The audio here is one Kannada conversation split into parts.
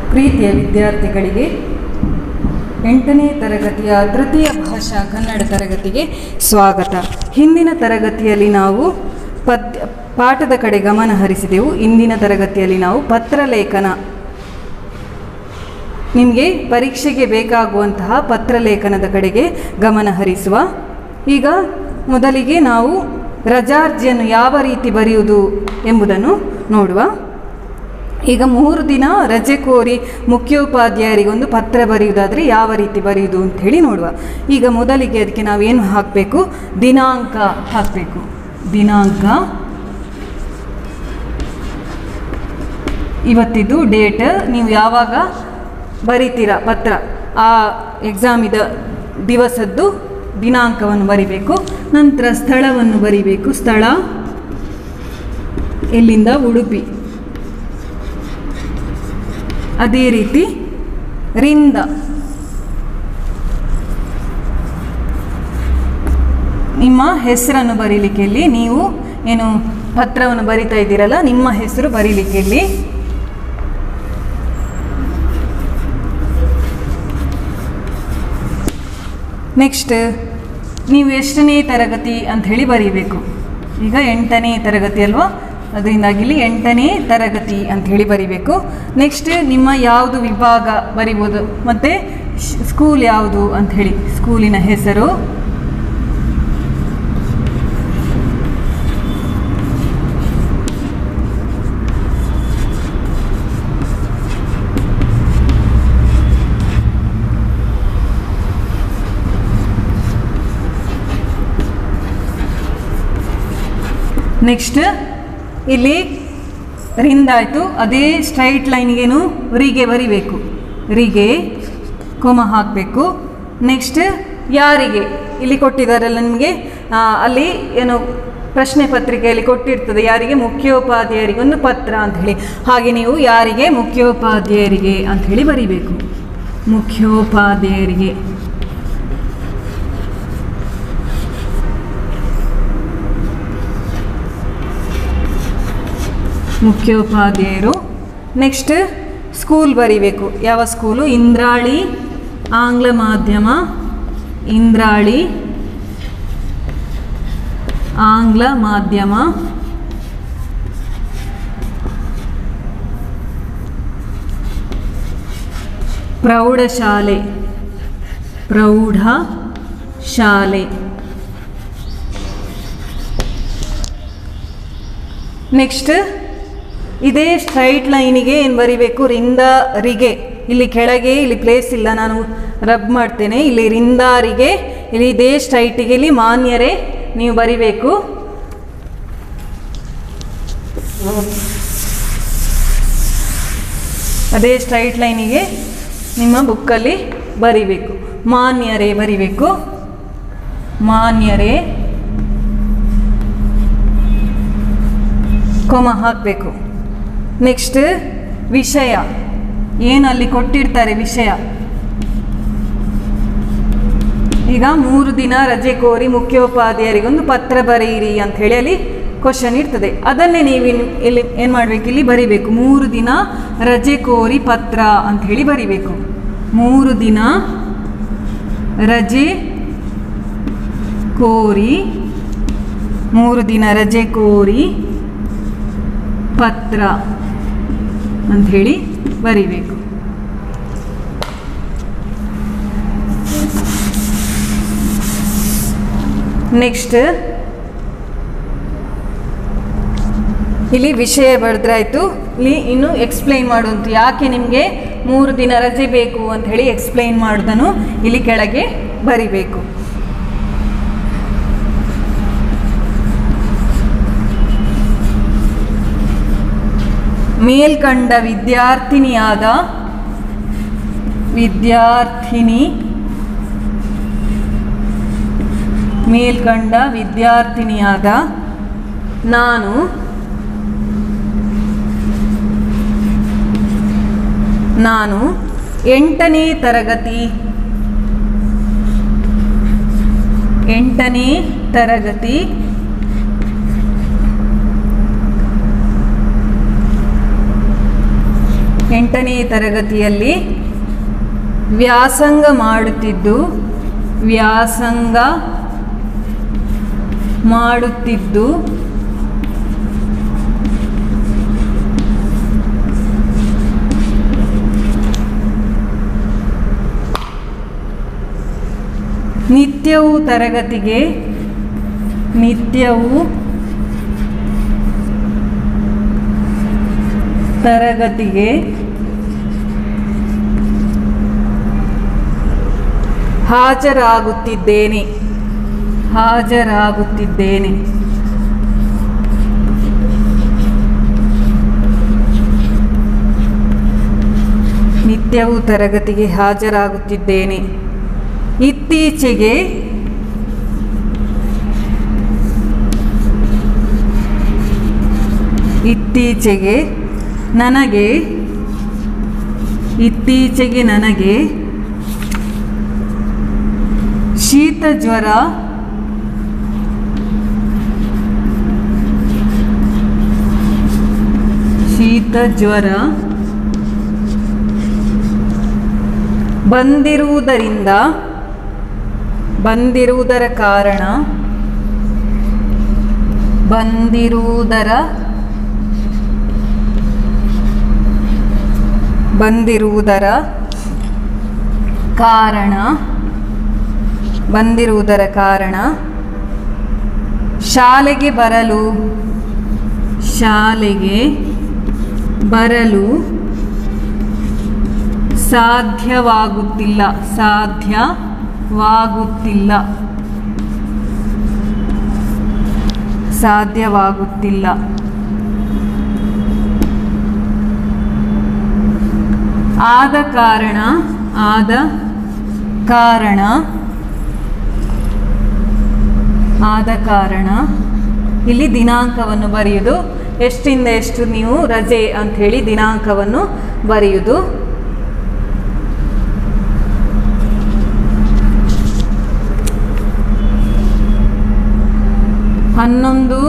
ಪ್ರೀತಿಯ ವಿದ್ಯಾರ್ಥಿಗಳಿಗೆ ಎಂಟನೇ ತರಗತಿಯ ತೃತೀಯ ಭಾಷಾ ಕನ್ನಡ ತರಗತಿಗೆ ಸ್ವಾಗತ ಹಿಂದಿನ ತರಗತಿಯಲ್ಲಿ ನಾವು ಪದ್ಯ ಪಾಠದ ಕಡೆ ಗಮನ ಹರಿಸಿದೆವು ಇಂದಿನ ತರಗತಿಯಲ್ಲಿ ನಾವು ಪತ್ರಲೇಖನ ನಿಮಗೆ ಪರೀಕ್ಷೆಗೆ ಬೇಕಾಗುವಂತಹ ಪತ್ರಲೇಖನದ ಕಡೆಗೆ ಗಮನ ಹರಿಸುವ ಈಗ ಮೊದಲಿಗೆ ನಾವು ರಜಾರ್ಜಿಯನ್ನು ಯಾವ ರೀತಿ ಬರೆಯುವುದು ಎಂಬುದನ್ನು ನೋಡುವ ಈಗ ಮೂರು ದಿನ ರಜೆ ಕೋರಿ ಮುಖ್ಯೋಪಾಧ್ಯಾಯರಿಗೆ ಒಂದು ಪತ್ರ ಬರೆಯುವುದಾದರೆ ಯಾವ ರೀತಿ ಬರೆಯುವುದು ಅಂತ ಹೇಳಿ ನೋಡುವ ಈಗ ಮೊದಲಿಗೆ ಅದಕ್ಕೆ ನಾವೇನು ಹಾಕಬೇಕು ದಿನಾಂಕ ಹಾಕಬೇಕು ದಿನಾಂಕ ಇವತ್ತಿದ್ದು ಡೇಟ್ ನೀವು ಯಾವಾಗ ಬರಿತೀರ ಪತ್ರ ಆ ಎಕ್ಸಾಮಿದ ದಿವಸದ್ದು ದಿನಾಂಕವನ್ನು ಬರಿಬೇಕು ನಂತರ ಸ್ಥಳವನ್ನು ಬರಿಬೇಕು ಸ್ಥಳ ಎಲ್ಲಿಂದ ಉಡುಪಿ ಅದೇ ರೀತಿ ರಿಂದ ನಿಮ್ಮ ಹೆಸರನ್ನು ಬರೀಲಿಕ್ಕೆ ಇಲ್ಲಿ ನೀವು ಏನು ಪತ್ರವನ್ನು ಬರಿತಾ ಇದ್ದೀರಲ್ಲ ನಿಮ್ಮ ಹೆಸರು ಬರೀಲಿಕ್ಕೆ ಇಲ್ಲಿ ನೆಕ್ಸ್ಟ್ ನೀವು ಎಷ್ಟನೇ ತರಗತಿ ಅಂತ ಹೇಳಿ ಬರೀಬೇಕು ಈಗ ಎಂಟನೇ ತರಗತಿ ಅಲ್ವಾ ಅದರಿಂದಾಗಿ ಇಲ್ಲಿ ಎಂಟನೇ ತರಗತಿ ಅಂತ ಹೇಳಿ ಬರಿಬೇಕು ನೆಕ್ಸ್ಟ್ ನಿಮ್ಮ ಯಾವುದು ವಿಭಾಗ ಬರಿಬೋದು ಮತ್ತು ಸ್ಕೂಲ್ ಯಾವುದು ಅಂತ ಹೇಳಿ ಸ್ಕೂಲಿನ ಹೆಸರು ನೆಕ್ಸ್ಟ್ ಇಲ್ಲಿ ರಿಂದ ಆಯಿತು ಅದೇ ಸ್ಟ್ರೈಟ್ ಲೈನ್ಗೇನು ರಿಗೆ ಬರಿಬೇಕು ರಿಗೆ ಕೊಮ ಹಾಕಬೇಕು ನೆಕ್ಸ್ಟ್ ಯಾರಿಗೆ ಇಲ್ಲಿ ಕೊಟ್ಟಿದ್ದಾರಲ್ಲ ನಿಮಗೆ ಅಲ್ಲಿ ಏನು ಪ್ರಶ್ನೆ ಪತ್ರಿಕೆಯಲ್ಲಿ ಕೊಟ್ಟಿರ್ತದೆ ಯಾರಿಗೆ ಮುಖ್ಯೋಪಾಧ್ಯಾಯರಿಗೆ ಒಂದು ಪತ್ರ ಅಂತ ಹೇಳಿ ಹಾಗೆ ನೀವು ಯಾರಿಗೆ ಮುಖ್ಯೋಪಾಧ್ಯಾಯರಿಗೆ ಅಂತ ಹೇಳಿ ಬರಿಬೇಕು ಮುಖ್ಯೋಪಾಧ್ಯಾಯರಿಗೆ ಮುಖ್ಯೋಪಾಧ್ಯಾಯರು ನೆಕ್ಸ್ಟ್ ಸ್ಕೂಲ್ ಬರಿಬೇಕು ಯಾವ ಸ್ಕೂಲು ಇಂದ್ರಾಳಿ ಆಂಗ್ಲ ಮಾಧ್ಯಮ ಇಂದ್ರಾಳಿ ಆಂಗ್ಲ ಮಾಧ್ಯಮ ಪ್ರೌಢಶಾಲೆ ಪ್ರೌಢ ಶಾಲೆ ನೆಕ್ಸ್ಟ್ ಇದೇ ಸ್ಟ್ರೈಟ್ ಲೈನಿಗೆ ಏನು ಬರಿಬೇಕು ರಿಂದ ರಿಗೆ ಇಲ್ಲಿ ಕೆಳಗೆ ಇಲ್ಲಿ ಪ್ಲೇಸ್ ಇಲ್ಲ ನಾನು ರಬ್ ಮಾಡ್ತೇನೆ ಇಲ್ಲಿ ರಿಂದಾರಿಗೆ ಇಲ್ಲಿ ಇದೇ ಸ್ಟ್ರೈಟಿಗೆ ಇಲ್ಲಿ ಮಾನ್ಯರೇ ನೀವು ಬರಿಬೇಕು ಅದೇ ಸ್ಟ್ರೈಟ್ ಲೈನಿಗೆ ನಿಮ್ಮ ಬುಕ್ಕಲ್ಲಿ ಬರಿಬೇಕು ಮಾನ್ಯರೇ ಬರಿಬೇಕು ಮಾನ್ಯರೇ ಕೊಮ ಹಾಕಬೇಕು ನೆಕ್ಸ್ಟ್ ವಿಷಯ ಏನು ಅಲ್ಲಿ ಕೊಟ್ಟಿರ್ತಾರೆ ವಿಷಯ ಈಗ ಮೂರು ದಿನ ರಜೆ ಕೋರಿ ಮುಖ್ಯೋಪಾಧ್ಯಾಯರಿಗೆ ಒಂದು ಪತ್ರ ಬರೆಯಿರಿ ಅಂತ ಹೇಳಿ ಅಲ್ಲಿ ಕ್ವಶನ್ ಇರ್ತದೆ ಅದನ್ನೇ ನೀವು ಇಲ್ಲಿ ಏನು ಮಾಡಬೇಕು ಇಲ್ಲಿ ಬರಿಬೇಕು ಮೂರು ದಿನ ರಜೆ ಕೋರಿ ಪತ್ರ ಅಂತ ಹೇಳಿ ಬರಿಬೇಕು ಮೂರು ದಿನ ರಜೆ ಕೋರಿ ಮೂರು ದಿನ ರಜೆ ಕೋರಿ ಪತ್ರ ಅಂಥೇಳಿ ಬರಿಬೇಕು ನೆಕ್ಸ್ಟ್ ಇಲ್ಲಿ ವಿಷಯ ಬರೆದ್ರಾಯ್ತು ಇಲ್ಲಿ ಇನ್ನು ಎಕ್ಸ್ಪ್ಲೈನ್ ಮಾಡುವಂತ ಯಾಕೆ ನಿಮಗೆ ಮೂರು ದಿನ ರಜೆ ಬೇಕು ಅಂತ ಹೇಳಿ ಎಕ್ಸ್ಪ್ಲೈನ್ ಮಾಡೋದನ್ನು ಇಲ್ಲಿ ಕೆಳಗೆ ಬರಿಬೇಕು ಮೇಲ್ಕಂಡ ವಿದ್ಯಾರ್ಥಿನಿಯಾದ ವಿದ್ಯಾರ್ಥಿನಿ ಮೇಲ್ಕಂಡ ವಿದ್ಯಾರ್ಥಿನಿಯಾದ ನಾನು ನಾನು ಎಂಟನೇ ತರಗತಿ ಎಂಟನೇ ತರಗತಿ ಎಂಟನೇ ತರಗತಿಯಲ್ಲಿ ವ್ಯಾಸಂಗ ಮಾಡುತ್ತಿದ್ದು ವ್ಯಾಸಂಗ ಮಾಡುತ್ತಿದ್ದು ನಿತ್ಯವೂ ತರಗತಿಗೆ ನಿತ್ಯವೂ ತರಗತಿಗೆ ಹಾಜರಾಗುತ್ತಿದ್ದೇನೆ ಹಾಜರಾಗುತ್ತಿದ್ದೇನೆ ನಿತ್ಯವೂ ತರಗತಿಗೆ ಹಾಜರಾಗುತ್ತಿದ್ದೇನೆ ಇತ್ತೀಚೆಗೆ ಇತ್ತೀಚೆಗೆ ನನಗೆ ಇತ್ತೀಚೆಗೆ ನನಗೆ ಶೀತ ಜ್ವರ ಶೀತ ಜ್ವರ ಬಂದಿರುವುದರಿಂದ ಬಂದಿರುವುದರ ಕಾರಣ ಬಂದಿರುವುದರ ಬಂದಿರುವುದರ ಕಾರಣ ಬಂದಿರುವುದರ ಕಾರಣ ಶಾಲೆಗೆ ಬರಲು ಶಾಲೆಗೆ ಬರಲು ಸಾಧ್ಯವಾಗುತ್ತಿಲ್ಲ ಸಾಧ್ಯವಾಗುತ್ತಿಲ್ಲ ಸಾಧ್ಯವಾಗುತ್ತಿಲ್ಲ ಆದ ಕಾರಣ ಆದ ಕಾರಣ ಆದ ಕಾರಣ ಇಲ್ಲಿ ದಿನಾಂಕವನ್ನು ಬರೆಯುವುದು ಎಷ್ಟಿಂದ ಎಷ್ಟು ನೀವು ರಜೆ ಅಂತ ಹೇಳಿ ದಿನಾಂಕವನ್ನು ಬರೆಯುವುದು ಹನ್ನೊಂದು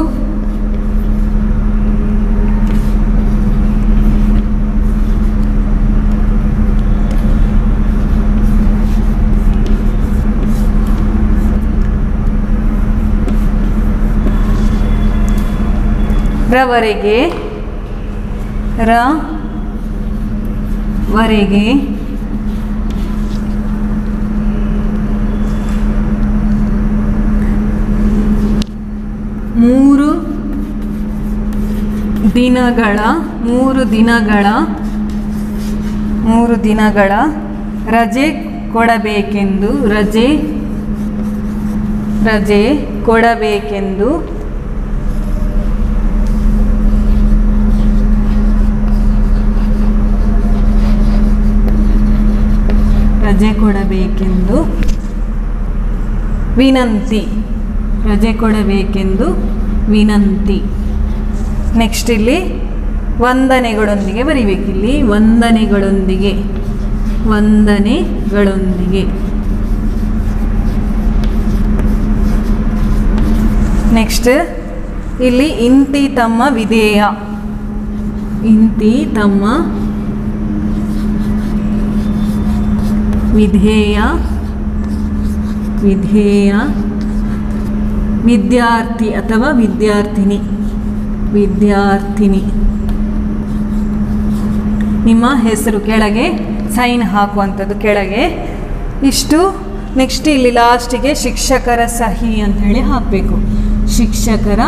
ರವರೆಗೆ ರ ವರೆಗೆ ಮೂರು ದಿನಗಳ ಮೂರು ದಿನಗಳ ಮೂರು ದಿನಗಳ ರಜೆ ಕೊಡಬೇಕೆಂದು ರಜೆ ರಜೆ ಕೊಡಬೇಕೆಂದು ರಜೆ ಕೊಡಬೇಕೆಂದು ವಿನಂತಿ ರಜೆ ಕೊಡಬೇಕೆಂದು ವಿನಂತಿ ನೆಕ್ಸ್ಟ್ ಇಲ್ಲಿ ವಂದನೆಗಳೊಂದಿಗೆ ಬರಿಬೇಕಿಲ್ಲಿ ವಂದನೆಗಳೊಂದಿಗೆ ವಂದನೆಗಳೊಂದಿಗೆ ನೆಕ್ಸ್ಟ್ ಇಲ್ಲಿ ಇಂತಿ ತಮ್ಮ ವಿಧೇಯ ಇಂತಿ ತಮ್ಮ ವಿಧೇಯ ವಿಧೇಯ ವಿದ್ಯಾರ್ಥಿ ಅಥವಾ ವಿದ್ಯಾರ್ಥಿನಿ ವಿದ್ಯಾರ್ಥಿನಿ ನಿಮ್ಮ ಹೆಸರು ಕೆಳಗೆ ಸೈನ್ ಹಾಕುವಂಥದ್ದು ಕೆಳಗೆ ಇಷ್ಟು ನೆಕ್ಸ್ಟ್ ಇಲ್ಲಿ ಲಾಸ್ಟಿಗೆ ಶಿಕ್ಷಕರ ಸಹಿ ಅಂತ ಹೇಳಿ ಹಾಕಬೇಕು ಶಿಕ್ಷಕರ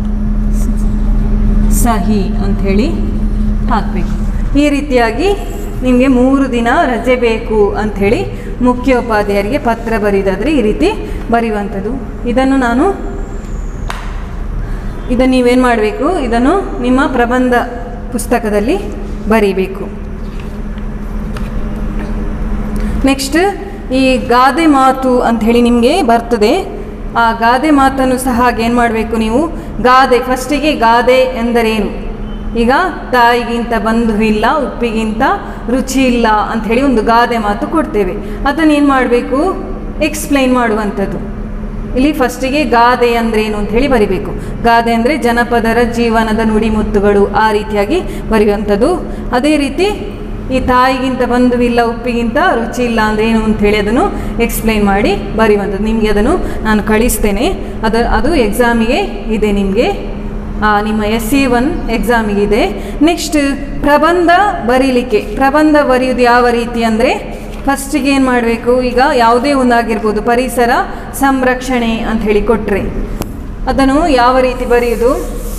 ಸಹಿ ಅಂಥೇಳಿ ಹಾಕಬೇಕು ಈ ರೀತಿಯಾಗಿ ನಿಮಗೆ ಮೂರು ದಿನ ರಜೆ ಬೇಕು ಅಂಥೇಳಿ ಮುಖ್ಯೋಪಾಧ್ಯಾಯರಿಗೆ ಪತ್ರ ಬರೆಯೋದಾದರೆ ಈ ರೀತಿ ಬರೆಯುವಂಥದ್ದು ಇದನ್ನು ನಾನು ಇದನ್ನು ನೀವೇನು ಮಾಡಬೇಕು ಇದನ್ನು ನಿಮ್ಮ ಪ್ರಬಂಧ ಪುಸ್ತಕದಲ್ಲಿ ಬರೀಬೇಕು ನೆಕ್ಸ್ಟ್ ಈ ಗಾದೆ ಮಾತು ಅಂಥೇಳಿ ನಿಮಗೆ ಬರ್ತದೆ ಆ ಗಾದೆ ಮಾತನ್ನು ಸಹ ಏನು ಮಾಡಬೇಕು ನೀವು ಗಾದೆ ಫಸ್ಟಿಗೆ ಗಾದೆ ಎಂದರೇನು ಈಗ ತಾಯಿಗಿಂತ ಬಂಧು ಇಲ್ಲ ಉಪ್ಪಿಗಿಂತ ರುಚಿ ಇಲ್ಲ ಅಂಥೇಳಿ ಒಂದು ಗಾದೆ ಮಾತು ಕೊಡ್ತೇವೆ ಅದನ್ನು ಏನು ಮಾಡಬೇಕು ಎಕ್ಸ್ಪ್ಲೈನ್ ಮಾಡುವಂಥದ್ದು ಇಲ್ಲಿ ಫಸ್ಟಿಗೆ ಗಾದೆ ಅಂದ್ರೇನು ಅಂತ ಹೇಳಿ ಬರಿಬೇಕು ಗಾದೆ ಅಂದರೆ ಜನಪದರ ಜೀವನದ ನುಡಿಮುತ್ತುಗಳು ಆ ರೀತಿಯಾಗಿ ಬರೆಯುವಂಥದ್ದು ಅದೇ ರೀತಿ ಈ ತಾಯಿಗಿಂತ ಬಂಧುವಿಲ್ಲ ಉಪ್ಪಿಗಿಂತ ರುಚಿ ಇಲ್ಲ ಅಂದರೆ ಏನು ಅಂತ ಹೇಳಿ ಅದನ್ನು ಎಕ್ಸ್ಪ್ಲೈನ್ ಮಾಡಿ ಬರೆಯುವಂಥದ್ದು ನಿಮಗೆ ಅದನ್ನು ನಾನು ಕಳಿಸ್ತೇನೆ ಅದು ಅದು ಎಕ್ಸಾಮಿಗೆ ಇದೆ ನಿಮಗೆ ನಿಮ್ಮ ಎಸ್ ಸಿ ಒನ್ ಎಕ್ಸಾಮಿಗಿದೆ ನೆಕ್ಸ್ಟ್ ಪ್ರಬಂಧ ಬರೀಲಿಕ್ಕೆ ಪ್ರಬಂಧ ಬರೆಯೋದು ಯಾವ ರೀತಿ ಅಂದರೆ ಫಸ್ಟಿಗೆ ಏನು ಮಾಡಬೇಕು ಈಗ ಯಾವುದೇ ಒಂದಾಗಿರ್ಬೋದು ಪರಿಸರ ಸಂರಕ್ಷಣೆ ಅಂತ ಹೇಳಿ ಕೊಟ್ಟರೆ ಅದನ್ನು ಯಾವ ರೀತಿ ಬರೆಯೋದು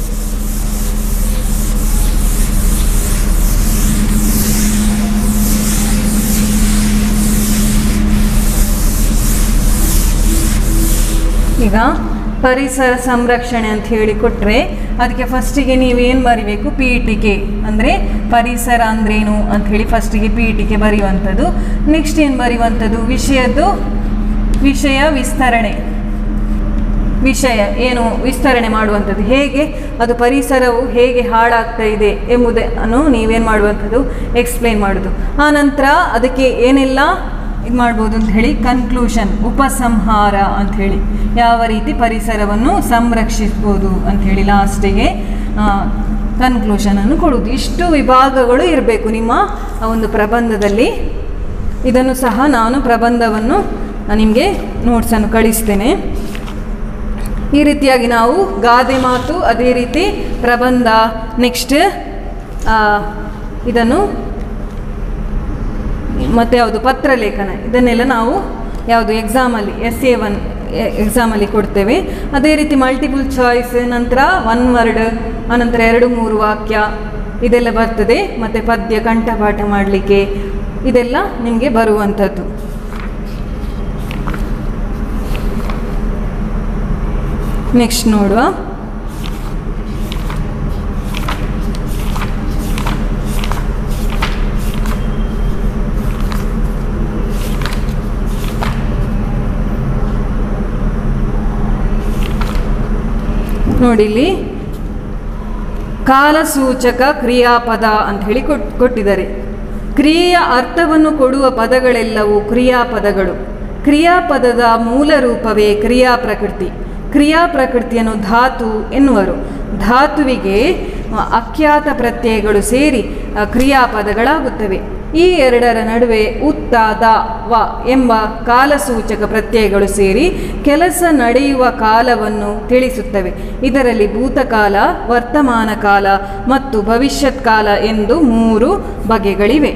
ಈಗ ಪರಿಸರ ಸಂರಕ್ಷಣೆ ಅಂತ ಹೇಳಿ ಕೊಟ್ಟರೆ ಅದಕ್ಕೆ ಫಸ್ಟಿಗೆ ನೀವೇನು ಬರಿಬೇಕು ಪೀಠಿಕೆ ಅಂದರೆ ಪರಿಸರ ಅಂದ್ರೇನು ಅಂತ ಹೇಳಿ ಫಸ್ಟಿಗೆ ಪೀಠಿಕೆ ಬರೆಯುವಂಥದ್ದು ನೆಕ್ಸ್ಟ್ ಏನು ಬರೆಯುವಂಥದ್ದು ವಿಷಯದ್ದು ವಿಷಯ ವಿಸ್ತರಣೆ ವಿಷಯ ಏನು ವಿಸ್ತರಣೆ ಮಾಡುವಂಥದ್ದು ಹೇಗೆ ಅದು ಪರಿಸರವು ಹೇಗೆ ಹಾಳಾಗ್ತಾ ಇದೆ ಎಂಬುದನ್ನು ನೀವೇನು ಮಾಡುವಂಥದ್ದು ಎಕ್ಸ್ಪ್ಲೈನ್ ಮಾಡೋದು ಆ ನಂತರ ಅದಕ್ಕೆ ಏನೆಲ್ಲ ಇದು ಮಾಡ್ಬೋದು ಅಂತ ಹೇಳಿ ಕನ್ಕ್ಲೂಷನ್ ಉಪಸಂಹಾರ ಅಂತ ಹೇಳಿ ಯಾವ ರೀತಿ ಪರಿಸರವನ್ನು ಸಂರಕ್ಷಿಸ್ಬೋದು ಅಂಥೇಳಿ ಲಾಸ್ಟಿಗೆ ಕನ್ಕ್ಲೂಷನನ್ನು ಕೊಡುವುದು ಇಷ್ಟು ವಿಭಾಗಗಳು ಇರಬೇಕು ನಿಮ್ಮ ಆ ಒಂದು ಪ್ರಬಂಧದಲ್ಲಿ ಇದನ್ನು ಸಹ ನಾನು ಪ್ರಬಂಧವನ್ನು ನಿಮಗೆ ನೋಟ್ಸನ್ನು ಕಳಿಸ್ತೇನೆ ಈ ರೀತಿಯಾಗಿ ನಾವು ಗಾದೆ ಮಾತು ಅದೇ ರೀತಿ ಪ್ರಬಂಧ ನೆಕ್ಸ್ಟ್ ಇದನ್ನು ಮತ್ತು ಯಾವುದು ಪತ್ರಲೇಖನ ಇದನ್ನೆಲ್ಲ ನಾವು ಯಾವುದು ಎಕ್ಸಾಮಲ್ಲಿ ಎಸ್ ಎ ಒನ್ ಎಕ್ಸಾಮಲ್ಲಿ ಕೊಡ್ತೇವೆ ಅದೇ ರೀತಿ ಮಲ್ಟಿಪಲ್ ಚಾಯ್ಸ್ ನಂತರ ಒನ್ ವರ್ಡ್ ಅನಂತರ ಎರಡು ಮೂರು ವಾಕ್ಯ ಇದೆಲ್ಲ ಬರ್ತದೆ ಮತ್ತು ಪದ್ಯ ಕಂಠಪಾಠ ಮಾಡಲಿಕ್ಕೆ ಇದೆಲ್ಲ ನಿಮಗೆ ಬರುವಂಥದ್ದು ನೆಕ್ಸ್ಟ್ ನೋಡುವ ನೋಡಿ ಇಲ್ಲಿ ಕಾಲಸೂಚಕ ಕ್ರಿಯಾಪದ ಅಂತ ಹೇಳಿ ಕೊಟ್ ಕೊಟ್ಟಿದ್ದಾರೆ ಕ್ರಿಯೆಯ ಅರ್ಥವನ್ನು ಕೊಡುವ ಪದಗಳೆಲ್ಲವೂ ಕ್ರಿಯಾಪದಗಳು ಕ್ರಿಯಾಪದದ ಮೂಲ ರೂಪವೇ ಕ್ರಿಯಾ ಪ್ರಕೃತಿ ಕ್ರಿಯಾ ಪ್ರಕೃತಿಯನ್ನು ಧಾತು ಎನ್ನುವರು ಧಾತುವಿಗೆ ಅ, ಅಖ್ಯಾತ ಪ್ರತ್ಯಯಗಳು ಸೇರಿ ಅ, ಕ್ರಿಯಾಪದಗಳಾಗುತ್ತವೆ ಈ ಎರಡರ ನಡುವೆ ಉತ್ತ ದ ವ ಎಂಬ ಕಾಲಸೂಚಕ ಪ್ರತ್ಯಯಗಳು ಸೇರಿ ಕೆಲಸ ನಡೆಯುವ ಕಾಲವನ್ನು ತಿಳಿಸುತ್ತವೆ ಇದರಲ್ಲಿ ಭೂತಕಾಲ ವರ್ತಮಾನ ಕಾಲ ಮತ್ತು ಭವಿಷ್ಯತ್ ಕಾಲ ಎಂದು ಮೂರು ಬಗೆಗಳಿವೆ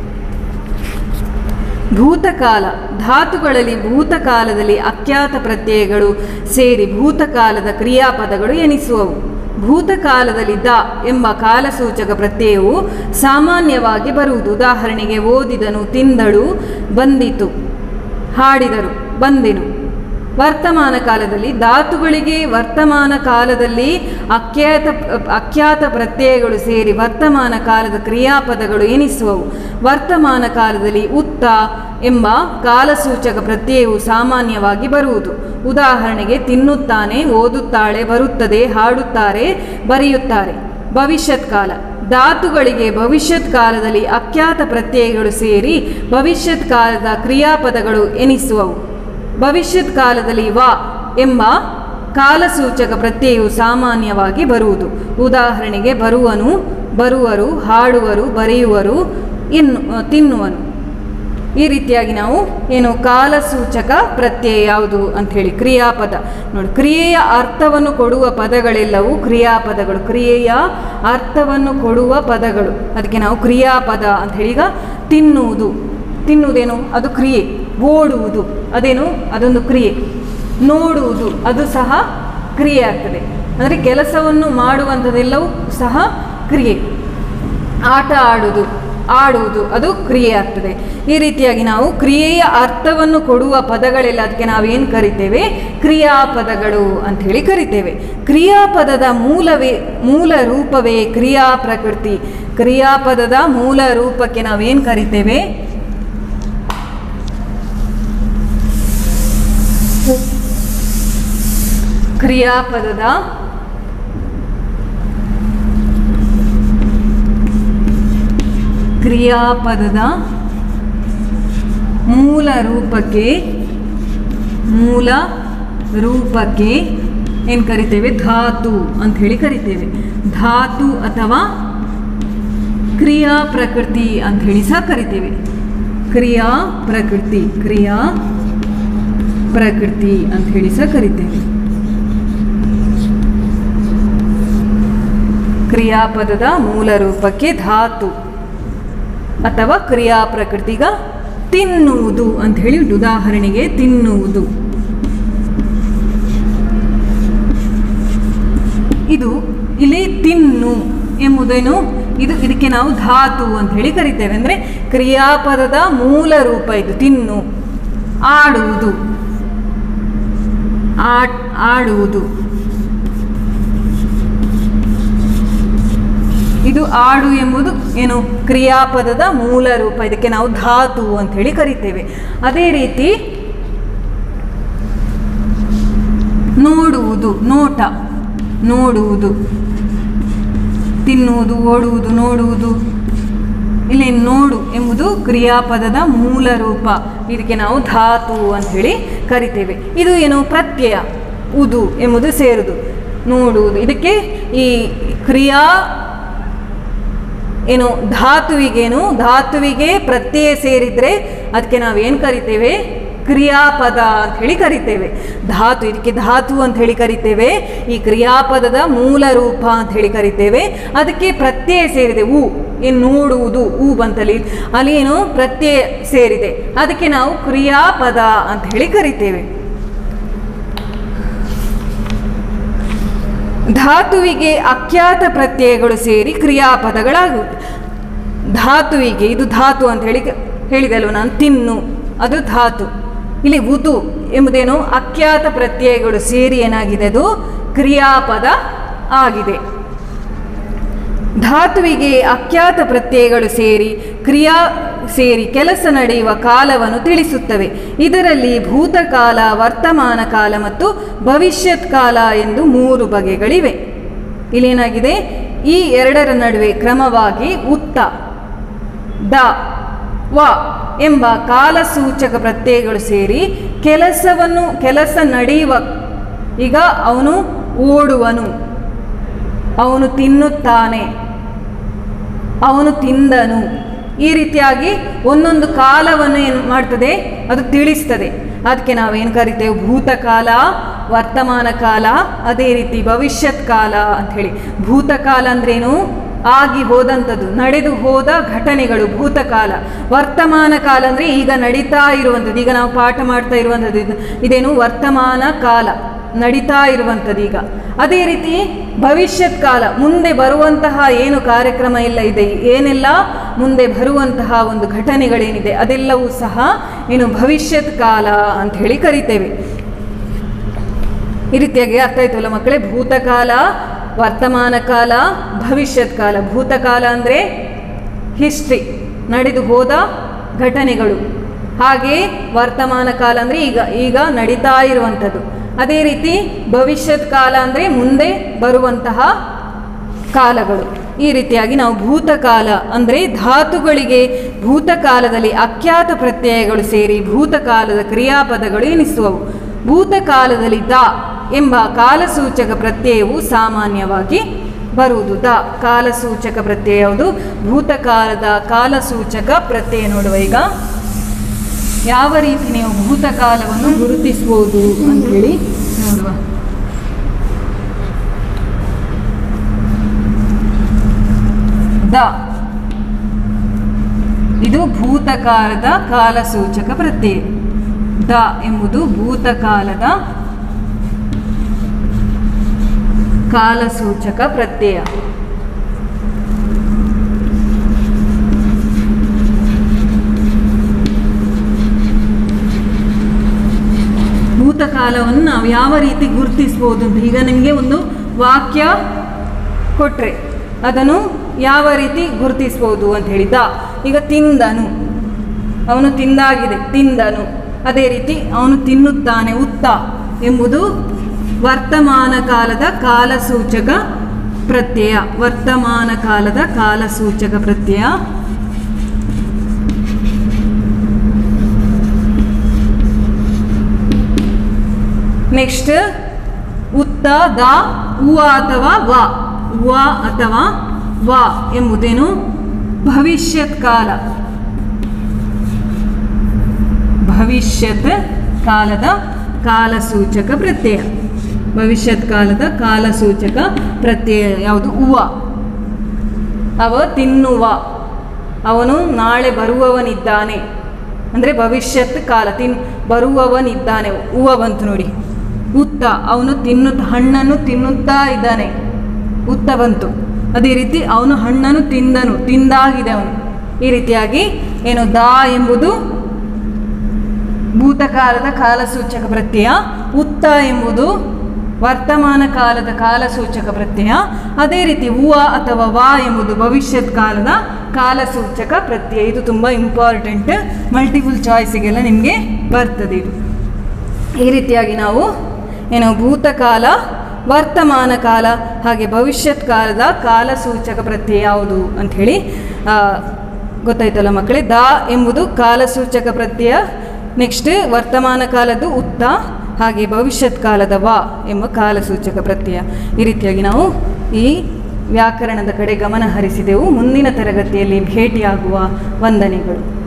ಭೂತಕಾಲ ಧಾತುಗಳಲ್ಲಿ ಭೂತಕಾಲದಲ್ಲಿ ಅಖ್ಯಾತ ಪ್ರತ್ಯಯಗಳು ಸೇರಿ ಭೂತಕಾಲದ ಕ್ರಿಯಾಪದಗಳು ಎನಿಸುವವು ಭೂತಕಾಲದಲ್ಲಿ ದ ಎಂಬ ಕಾಲಸೂಚಕ ಪ್ರತ್ಯಯವು ಸಾಮಾನ್ಯವಾಗಿ ಬರುವುದು ಉದಾಹರಣೆಗೆ ಓದಿದನು ತಿಂದಳು ಬಂದಿತು ಹಾಡಿದರು ಬಂದೆನು ವರ್ತಮಾನ ಕಾಲದಲ್ಲಿ ಧಾತುಗಳಿಗೆ ವರ್ತಮಾನ ಕಾಲದಲ್ಲಿ ಅಖ್ಯಾತ ಅಖ್ಯಾತ ಪ್ರತ್ಯಯಗಳು ಸೇರಿ ವರ್ತಮಾನ ಕಾಲದ ಕ್ರಿಯಾಪದಗಳು ಎನಿಸುವವು ವರ್ತಮಾನ ಕಾಲದಲ್ಲಿ ಉತ್ತ ಎಂಬ ಕಾಲಸೂಚಕ ಪ್ರತ್ಯಯವು ಸಾಮಾನ್ಯವಾಗಿ ಬರುವುದು ಉದಾಹರಣೆಗೆ ತಿನ್ನುತ್ತಾನೆ ಓದುತ್ತಾಳೆ ಬರುತ್ತದೆ ಹಾಡುತ್ತಾರೆ ಬರೆಯುತ್ತಾರೆ ಭವಿಷ್ಯತ್ ಕಾಲ ಧಾತುಗಳಿಗೆ ಭವಿಷ್ಯತ್ ಕಾಲದಲ್ಲಿ ಅಖ್ಯಾತ ಪ್ರತ್ಯಯಗಳು ಸೇರಿ ಭವಿಷ್ಯತ್ ಕಾಲದ ಕ್ರಿಯಾಪದಗಳು ಎನಿಸುವವು ಭವಿಷ್ಯತ್ ಕಾಲದಲ್ಲಿ ವ ಎಂಬ ಕಾಲಸೂಚಕ ಪ್ರತ್ಯಯವು ಸಾಮಾನ್ಯವಾಗಿ ಬರುವುದು ಉದಾಹರಣೆಗೆ ಬರುವನು ಬರುವರು ಹಾಡುವರು ಬರೆಯುವರು ಇನ್ನು ತಿನ್ನುವನು ಈ ರೀತಿಯಾಗಿ ನಾವು ಏನು ಕಾಲಸೂಚಕ ಪ್ರತ್ಯಯ ಯಾವುದು ಅಂಥೇಳಿ ಕ್ರಿಯಾಪದ ನೋಡಿ ಕ್ರಿಯೆಯ ಅರ್ಥವನ್ನು ಕೊಡುವ ಪದಗಳೆಲ್ಲವೂ ಕ್ರಿಯಾಪದಗಳು ಕ್ರಿಯೆಯ ಅರ್ಥವನ್ನು ಕೊಡುವ ಪದಗಳು ಅದಕ್ಕೆ ನಾವು ಕ್ರಿಯಾಪದ ಅಂಥೇಳಿ ಈಗ ತಿನ್ನುವುದು ತಿನ್ನುವುದೇನು ಅದು ಕ್ರಿಯೆ ಓಡುವುದು ಅದೇನು ಅದೊಂದು ಕ್ರಿಯೆ ನೋಡುವುದು ಅದು ಸಹ ಕ್ರಿಯೆ ಆಗ್ತದೆ ಅಂದರೆ ಕೆಲಸವನ್ನು ಮಾಡುವಂಥದ್ದೆಲ್ಲವೂ ಸಹ ಕ್ರಿಯೆ ಆಟ ಆಡುವುದು ಆಡುವುದು ಅದು ಕ್ರಿಯೆ ಆಗ್ತದೆ ಈ ರೀತಿಯಾಗಿ ನಾವು ಕ್ರಿಯೆಯ ಅರ್ಥವನ್ನು ಕೊಡುವ ಪದಗಳೆಲ್ಲ ಅದಕ್ಕೆ ನಾವೇನು ಕರಿತೇವೆ ಕ್ರಿಯಾಪದಗಳು ಅಂತ ಹೇಳಿ ಕರಿತೇವೆ ಕ್ರಿಯಾಪದದ ಮೂಲವೇ ಮೂಲ ರೂಪವೇ ಕ್ರಿಯಾ ಪ್ರಕೃತಿ ಕ್ರಿಯಾಪದದ ಮೂಲ ರೂಪಕ್ಕೆ ನಾವೇನು ಕರಿತೇವೆ ಕ್ರಿಯಾಪದದ ಕ್ರಿಯಾಪದದ ಮೂಲ ರೂಪಕ್ಕೆ ಮೂಲ ರೂಪಕ್ಕೆ ಏನು ಕರಿತೇವೆ ಧಾತು ಅಂತ ಹೇಳಿ ಕರಿತೇವೆ ಧಾತು ಅಥವಾ ಕ್ರಿಯಾ ಪ್ರಕೃತಿ ಅಂತ ಹೇಳಿ ಸಹ ಕರಿತೇವೆ ಕ್ರಿಯಾ ಪ್ರಕೃತಿ ಕ್ರಿಯಾ ಪ್ರಕೃತಿ ಅಂತ ಹೇಳಿ ಸಹ ಕರಿತೇವೆ ಕ್ರಿಯಾಪದದ ಮೂಲ ರೂಪಕ್ಕೆ ಧಾತು ಅಥವಾ ಕ್ರಿಯಾ ಪ್ರಕೃತಿಗ ತಿನ್ನುವುದು ಅಂತ ಹೇಳಿ ಉದಾಹರಣೆಗೆ ತಿನ್ನುವುದು ಇದು ಇಲ್ಲಿ ತಿನ್ನು ಎಂಬುದೇನು ಇದು ಇದಕ್ಕೆ ನಾವು ಧಾತು ಅಂತ ಹೇಳಿ ಕರಿತೇವೆ ಅಂದರೆ ಕ್ರಿಯಾಪದದ ಮೂಲ ರೂಪ ಇದು ತಿನ್ನು ಆಡುವುದು ಆಟ್ ಆಡುವುದು ಇದು ಆಡು ಎಂಬುದು ಏನು ಕ್ರಿಯಾಪದದ ಮೂಲ ರೂಪ ಇದಕ್ಕೆ ನಾವು ಧಾತು ಅಂತ ಹೇಳಿ ಕರಿತೇವೆ ಅದೇ ರೀತಿ ನೋಡುವುದು ನೋಟ ನೋಡುವುದು ತಿನ್ನುವುದು ಓಡುವುದು ನೋಡುವುದು ಇಲ್ಲಿ ನೋಡು ಎಂಬುದು ಕ್ರಿಯಾಪದದ ಮೂಲ ರೂಪ ಇದಕ್ಕೆ ನಾವು ಧಾತು ಅಂತ ಹೇಳಿ ಕರಿತೇವೆ ಇದು ಏನು ಪ್ರತ್ಯಯ ಉದು ಎಂಬುದು ಸೇರುದು ನೋಡುವುದು ಇದಕ್ಕೆ ಈ ಕ್ರಿಯಾ ಏನು ಧಾತುವಿಗೇನು ಧಾತುವಿಗೆ ಪ್ರತ್ಯಯ ಸೇರಿದರೆ ಅದಕ್ಕೆ ನಾವೇನು ಕರಿತೇವೆ ಕ್ರಿಯಾಪದ ಅಂತ ಹೇಳಿ ಕರಿತೇವೆ ಧಾತು ಇದಕ್ಕೆ ಧಾತು ಅಂತ ಹೇಳಿ ಕರಿತೇವೆ ಈ ಕ್ರಿಯಾಪದದ ಮೂಲ ರೂಪ ಅಂತ ಹೇಳಿ ಕರಿತೇವೆ ಅದಕ್ಕೆ ಪ್ರತ್ಯಯ ಸೇರಿದೆ ಉ ಏನು ನೋಡುವುದು ಉ ಬಂತಲ್ಲಿ ಅಲ್ಲಿ ಏನು ಪ್ರತ್ಯಯ ಸೇರಿದೆ ಅದಕ್ಕೆ ನಾವು ಕ್ರಿಯಾಪದ ಅಂತ ಹೇಳಿ ಕರಿತೇವೆ ಧಾತುವಿಗೆ ಅಖ್ಯಾತ ಪ್ರತ್ಯಯಗಳು ಸೇರಿ ಕ್ರಿಯಾಪದಗಳಾಗುತ್ತೆ ಧಾತುವಿಗೆ ಇದು ಧಾತು ಅಂತ ಹೇಳಿ ಹೇಳಿದಲ್ವ ನಾನು ತಿನ್ನು ಅದು ಧಾತು ಇಲ್ಲಿ ಉದು ಎಂಬುದೇನು ಅಖ್ಯಾತ ಪ್ರತ್ಯಯಗಳು ಸೇರಿ ಏನಾಗಿದೆ ಅದು ಕ್ರಿಯಾಪದ ಆಗಿದೆ ಧಾತುವಿಗೆ ಅಖ್ಯಾತ ಪ್ರತ್ಯಯಗಳು ಸೇರಿ ಕ್ರಿಯಾ ಸೇರಿ ಕೆಲಸ ನಡೆಯುವ ಕಾಲವನ್ನು ತಿಳಿಸುತ್ತವೆ ಇದರಲ್ಲಿ ಭೂತಕಾಲ ವರ್ತಮಾನ ಕಾಲ ಮತ್ತು ಭವಿಷ್ಯತ್ ಕಾಲ ಎಂದು ಮೂರು ಬಗೆಗಳಿವೆ ಇಲ್ಲೇನಾಗಿದೆ ಈ ಎರಡರ ನಡುವೆ ಕ್ರಮವಾಗಿ ಉತ್ತ ದ ವ ಎಂಬ ಕಾಲಸೂಚಕ ಪ್ರತ್ಯಯಗಳು ಸೇರಿ ಕೆಲಸವನ್ನು ಕೆಲಸ ನಡೆಯುವ ಈಗ ಅವನು ಓಡುವನು ಅವನು ತಿನ್ನುತ್ತಾನೆ ಅವನು ತಿಂದನು ಈ ರೀತಿಯಾಗಿ ಒಂದೊಂದು ಕಾಲವನ್ನು ಏನು ಮಾಡ್ತದೆ ಅದು ತಿಳಿಸ್ತದೆ ಅದಕ್ಕೆ ನಾವೇನು ಕರಿತೇವೆ ಭೂತಕಾಲ ವರ್ತಮಾನ ಕಾಲ ಅದೇ ರೀತಿ ಭವಿಷ್ಯತ್ ಕಾಲ ಅಂಥೇಳಿ ಭೂತಕಾಲ ಅಂದ್ರೇನು ಆಗಿ ಹೋದಂಥದ್ದು ನಡೆದು ಹೋದ ಘಟನೆಗಳು ಭೂತಕಾಲ ವರ್ತಮಾನ ಕಾಲ ಅಂದರೆ ಈಗ ನಡೀತಾ ಇರುವಂಥದ್ದು ಈಗ ನಾವು ಪಾಠ ಮಾಡ್ತಾ ಇರುವಂಥದ್ದು ಇದು ಇದೇನು ವರ್ತಮಾನ ಕಾಲ ನಡೀತಾ ಇರುವಂಥದ್ದು ಈಗ ಅದೇ ರೀತಿ ಭವಿಷ್ಯತ್ ಕಾಲ ಮುಂದೆ ಬರುವಂತಹ ಏನು ಕಾರ್ಯಕ್ರಮ ಎಲ್ಲ ಇದೆ ಏನೆಲ್ಲ ಮುಂದೆ ಬರುವಂತಹ ಒಂದು ಘಟನೆಗಳೇನಿದೆ ಅದೆಲ್ಲವೂ ಸಹ ಏನು ಭವಿಷ್ಯತ್ ಕಾಲ ಅಂತ ಹೇಳಿ ಕರಿತೇವೆ ಈ ರೀತಿಯಾಗಿ ಅರ್ಥ ಆಯ್ತಲ್ಲ ಮಕ್ಕಳೇ ಭೂತಕಾಲ ವರ್ತಮಾನ ಕಾಲ ಭವಿಷ್ಯತ್ ಕಾಲ ಭೂತಕಾಲ ಅಂದರೆ ಹಿಸ್ಟ್ರಿ ನಡೆದು ಹೋದ ಘಟನೆಗಳು ಹಾಗೆ ವರ್ತಮಾನ ಕಾಲ ಅಂದರೆ ಈಗ ಈಗ ನಡೀತಾ ಇರುವಂಥದ್ದು ಅದೇ ರೀತಿ ಭವಿಷ್ಯತ್ ಕಾಲ ಅಂದರೆ ಮುಂದೆ ಬರುವಂತಹ ಕಾಲಗಳು ಈ ರೀತಿಯಾಗಿ ನಾವು ಭೂತಕಾಲ ಅಂದರೆ ಧಾತುಗಳಿಗೆ ಭೂತಕಾಲದಲ್ಲಿ ಅಖ್ಯಾತ ಪ್ರತ್ಯಯಗಳು ಸೇರಿ ಭೂತಕಾಲದ ಕ್ರಿಯಾಪದಗಳು ಎನಿಸುವವು ಭೂತಕಾಲದಲ್ಲಿ ದ ಎಂಬ ಕಾಲಸೂಚಕ ಪ್ರತ್ಯಯವು ಸಾಮಾನ್ಯವಾಗಿ ಬರುವುದು ದ ಕಾಲಸೂಚಕ ಪ್ರತ್ಯಯ ಯಾವುದು ಭೂತಕಾಲದ ಕಾಲಸೂಚಕ ಪ್ರತ್ಯಯ ನೋಡುವ ಈಗ ಯಾವ ರೀತಿ ನೀವು ಭೂತಕಾಲವನ್ನು ಗುರುತಿಸ್ಬೋದು ಅಂತೇಳಿ ನೋಡುವ ದ ಇದು ಭೂತಕಾಲದ ಕಾಲಸೂಚಕ ಪ್ರತ್ಯಯ ದ ಎಂಬುದು ಭೂತಕಾಲದ ಕಾಲಸೂಚಕ ಪ್ರತ್ಯಯ ಭೂತಕಾಲವನ್ನು ನಾವು ಯಾವ ರೀತಿ ಗುರುತಿಸ್ಬೋದು ಅಂತ ಈಗ ನಿಮಗೆ ಒಂದು ವಾಕ್ಯ ಕೊಟ್ಟರೆ ಅದನ್ನು ಯಾವ ರೀತಿ ಗುರುತಿಸ್ಬೋದು ಅಂತ ಹೇಳಿದ ಈಗ ತಿಂದನು ಅವನು ತಿಂದಾಗಿದೆ ತಿಂದನು ಅದೇ ರೀತಿ ಅವನು ತಿನ್ನುತ್ತಾನೆ ಉತ್ತ ಎಂಬುದು ವರ್ತಮಾನ ಕಾಲದ ಕಾಲಸೂಚಕ ಪ್ರತ್ಯಯ ವರ್ತಮಾನ ಕಾಲದ ಕಾಲಸೂಚಕ ಪ್ರತ್ಯಯ ನೆಕ್ಸ್ಟ್ ಉತ್ತ ದ ಉ ಅಥವಾ ವ ವ ಅಥವಾ ವ ಎಂಬುದೇನು ಭವಿಷ್ಯತ್ ಕಾಲ ಭವಿಷ್ಯತ್ ಕಾಲದ ಕಾಲಸೂಚಕ ಪ್ರತ್ಯಯ ಭವಿಷ್ಯತ್ ಕಾಲದ ಕಾಲಸೂಚಕ ಪ್ರತ್ಯಯ ಯಾವುದು ಉವ ಅವ ತಿನ್ನುವ ಅವನು ನಾಳೆ ಬರುವವನಿದ್ದಾನೆ ಅಂದರೆ ಭವಿಷ್ಯತ್ ಕಾಲ ತಿನ್ ಬರುವವನಿದ್ದಾನೆ ಹೂವ ಬಂತು ನೋಡಿ ಉತ್ತ ಅವನು ತಿನ್ನುತ್ತ ಹಣ್ಣನ್ನು ತಿನ್ನುತ್ತಾ ಇದ್ದಾನೆ ಉತ್ತ ಬಂತು ಅದೇ ರೀತಿ ಅವನು ಹಣ್ಣನ್ನು ತಿಂದನು ತಿಂದಾಗಿದೆ ಅವನು ಈ ರೀತಿಯಾಗಿ ಏನು ದಾ ಎಂಬುದು ಭೂತಕಾಲದ ಕಾಲಸೂಚಕ ಪ್ರತ್ಯಯ ಉತ್ತ ಎಂಬುದು ವರ್ತಮಾನ ಕಾಲದ ಕಾಲಸೂಚಕ ಪ್ರತ್ಯಯ ಅದೇ ರೀತಿ ಹೂವ ಅಥವಾ ವಾ ಎಂಬುದು ಭವಿಷ್ಯತ್ ಕಾಲದ ಕಾಲಸೂಚಕ ಪ್ರತ್ಯಯ ಇದು ತುಂಬ ಇಂಪಾರ್ಟೆಂಟ್ ಮಲ್ಟಿಪಲ್ ಚಾಯ್ಸಿಗೆಲ್ಲ ನಿಮಗೆ ಬರ್ತದೆ ಇದು ಈ ರೀತಿಯಾಗಿ ನಾವು ಏನು ಭೂತಕಾಲ ವರ್ತಮಾನ ಕಾಲ ಹಾಗೆ ಭವಿಷ್ಯತ್ ಕಾಲದ ಕಾಲಸೂಚಕ ಪ್ರತ್ಯಯ ಯಾವುದು ಅಂಥೇಳಿ ಗೊತ್ತಾಯ್ತಲ್ಲ ಮಕ್ಕಳೇ ದಾ ಎಂಬುದು ಕಾಲಸೂಚಕ ಪ್ರತ್ಯಯ ನೆಕ್ಸ್ಟ್ ವರ್ತಮಾನ ಕಾಲದ್ದು ಉತ್ತ ಹಾಗೆ ಭವಿಷ್ಯತ್ ಕಾಲದ ವಾ ಎಂಬ ಕಾಲಸೂಚಕ ಪ್ರತ್ಯಯ ಈ ರೀತಿಯಾಗಿ ನಾವು ಈ ವ್ಯಾಕರಣದ ಕಡೆ ಗಮನ ಹರಿಸಿದೆವು ಮುಂದಿನ ತರಗತಿಯಲ್ಲಿ ಭೇಟಿಯಾಗುವ ವಂದನೆಗಳು